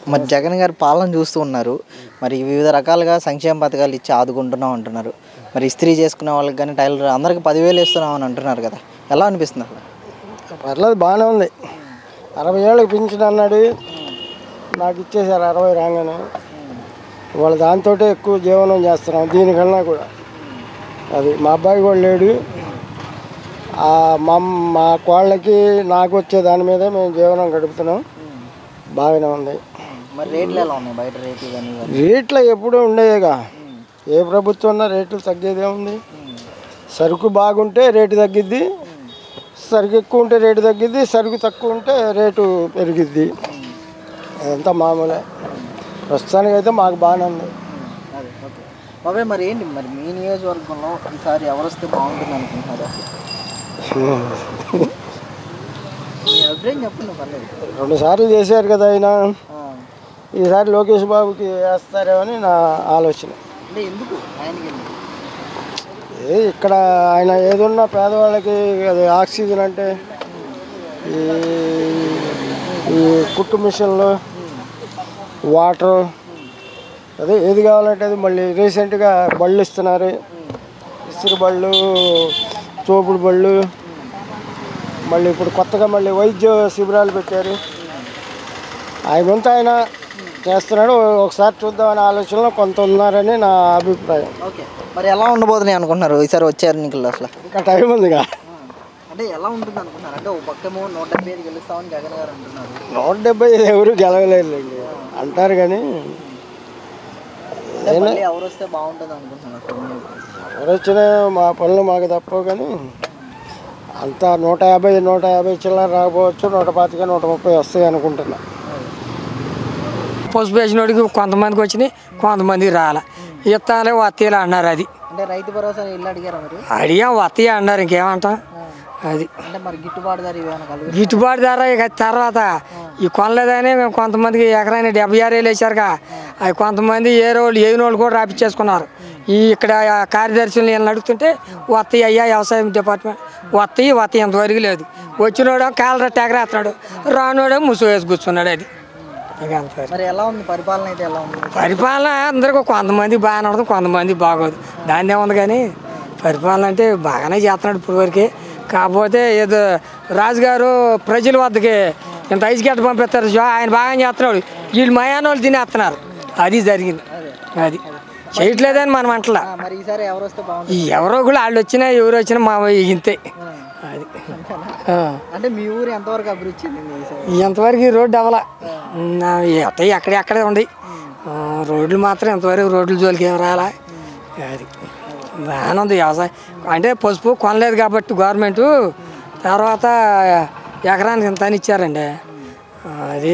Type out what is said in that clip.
మరి జగన్ గారి పాలన చూస్తూ ఉన్నారు మరి వివిధ రకాలుగా సంక్షేమ పథకాలు ఇచ్చి ఆదుకుంటున్నాం అంటున్నారు మరి ఇస్త్రీ చేసుకునే వాళ్ళకి కానీ టైలర్ అందరికి పదివేలు ఇస్తున్నాం అని అంటున్నారు కదా ఎలా అనిపిస్తుంది అసలు పర్లేదు బాగానే ఉంది అరవై ఏళ్ళకి పింఛన్ అన్నాడు నాకు ఇచ్చేసారు అరవై రాగానే వాళ్ళ దాంతో ఎక్కువ జీవనం చేస్తున్నాం దీనికన్నా కూడా అది మా అబ్బాయి కూడా లేడు ఆ మా మా కోళ్ళకి నాకు వచ్చే దాని మీదే మేము జీవనం గడుపుతున్నాం బాగానే ఉంది మరి రేట్లు ఎలా ఉన్నాయి బయట రేట్లు కానీ ఇవన్నీ? రేట్లు ఎప్పుడూ ఉండేవిగా ఏ ప్రభుత్వం ఉన్నా రేట్లు తగ్గేదే ఉంది సరుకు బాగుంటే రేటు తగ్గిద్ది సరుకు ఎక్కువ ఉంటే రేటు తగ్గిద్ది సరుకు తక్కువ ఉంటే రేటు పెరిగిద్ది అదంతా మామూలే ప్రస్తుతానికి అయితే మాకు బాగానే ఉంది అదే ఓకే బాబాయ్ మరి ఏంటి మరి మీ నియోజకవర్గంలో ఈసారి ఎవరు వస్తే బాగుంటుంది అనుకుంటున్నారు మీ అభిప్రాయం చెప్పండి పర్లేదు రెండు సార్లు చేశారు కదా ఆయన ఆ, ఈసారి లోకేష్ బాబుకి వేస్తారేమని నా ఆలోచన అంటే ఎందుకు ఆయనకి ఎందుకు ఏ ఇక్కడ ఆయన ఏదున్నా పేదవాళ్ళకి అది ఆక్సిజన్ అంటే ఈ ఈ కుట్టు మిషన్లు వాటర్ అదే ఏది కావాలంటే అది మళ్ళీ రీసెంట్గా బళ్ళు ఇస్తున్నారు ఇసురు బళ్ళు తోపుడు బళ్ళు మళ్ళీ ఇప్పుడు కొత్తగా మళ్ళీ వైద్య శిబిరాలు పెట్టారు ఆయన వంతు ఆయన చేస్తున్నాడు ఒకసారి చూద్దామనే ఆలోచనలో కొంత ఉన్నారని నా అభిప్రాయం ఓకే మరి ఎలా ఉండబోతున్నాయి అనుకుంటున్నారు ఈసారి వచ్చే ఎన్నికల్లో అసలు ఇంకా టైం ఉందిగా ఆ, అంటే ఎలా ఉంటుంది అనుకుంటున్నారు అంటే ఒక పక్కేమో నూట డెబ్బై ఐదు గెలుస్తామని జగన్ గారు అంటున్నారు నూట డెబ్బై ఐదు ఎవరు గెలవలేరులేండి అంటారు కానీ అంటే మళ్ళీ ఎవరు వస్తే బాగుంటుంది అనుకుంటున్నారు అసలు మీ అభిప్రాయం? ఎవరు వచ్చినా మా పనులు మాకు తప్పవు కానీ అంత నూట యాభై నూట యాభై చిల్లర రాకపోవచ్చు నూట పాతిక నూట ముప్పై వస్తాయి అనుకుంటున్నా పసుపు వేసినోడికి కొంతమందికి వచ్చినాయి కొంతమందికి రాలే ఇత్తాలే వత్తీలు అన్నారు అది అంటే రైతు భరోసా ఇల్లు అడిగారా మరి అడిగాం వత్తయ్య అన్నారు ఇంకేమంటాం అది అంటే మరి గిట్టుబాటు ధర ఇవేమైనా కలుగు గిట్టుబాటు ధర ఇక తర్వాత ఈ కొనలేదని మేము కొంతమందికి ఎకరాన్ని డెబ్బై ఆరు వేలు వేసారుగా అవి కొంతమంది ఏ రోజులు ఏ వాళ్ళు కూడా రాపిచ్చేసుకున్నారు ఈ ఇక్కడ కార్యదర్శులు నేను అడుగుతుంటే వత్తయ్య అయ్యా వ్యవసాయం డిపార్ట్మెంట్ వత్తయ్య వత్తయ్య ఇంతవరకు లేదు వచ్చినోడో కాలర ఎగరేస్తున్నాడు రానోడో ముసు వేసి కూర్చున్నాడు అది ఇక అంతవరకు మరి ఎలా ఉంది పరిపాలన అయితే ఎలా ఉంది పరిపాలన అందరికీ కొంతమంది బాగానే ఉంటుంది కొంతమంది బాగోదు దాన్ని ఏముంది కానీ పరిపాలన అంటే బాగానే చేస్తున్నాడు ఇప్పుడు వరకే కాకపోతే ఏదో రాజుగారు ప్రజల వద్దకి ఇంత ఐస్ గడ్డ పంపిస్తారు చూ, ఆయన బాగా చేస్తున్నాడు వీళ్ళు మయానోళ్ళు తినేస్తున్నారు అది జరిగింది అది చేయట్లేదని మనం అంటలా ఆ, మరి ఈసారి ఎవరు వస్తే బాగుంటుంది ఈ ఎవరో కూడా వాళ్ళు వచ్చినా ఎవరు వచ్చినా మా ఇంతే అది ఆ. అంటే మీ ఊరు ఎంతవరకు అభివృద్ధి చెందింది ఈసారి ఎంతవరకు ఈ రోడ్డు అవలా ఎట్ట ఎక్కడెక్కడే ఉన్నాయి ఆ, రోడ్లు మాత్రం ఎంతవరకు రోడ్ల జోలికి ఏం రాలా అది బాగానే ఉంది వ్యవసాయం అంటే పసుపు కొనలేదు కాబట్టి గవర్నమెంట్ తర్వాత ఎకరానికి ఇంత అని ఇచ్చారండి ఆ, అది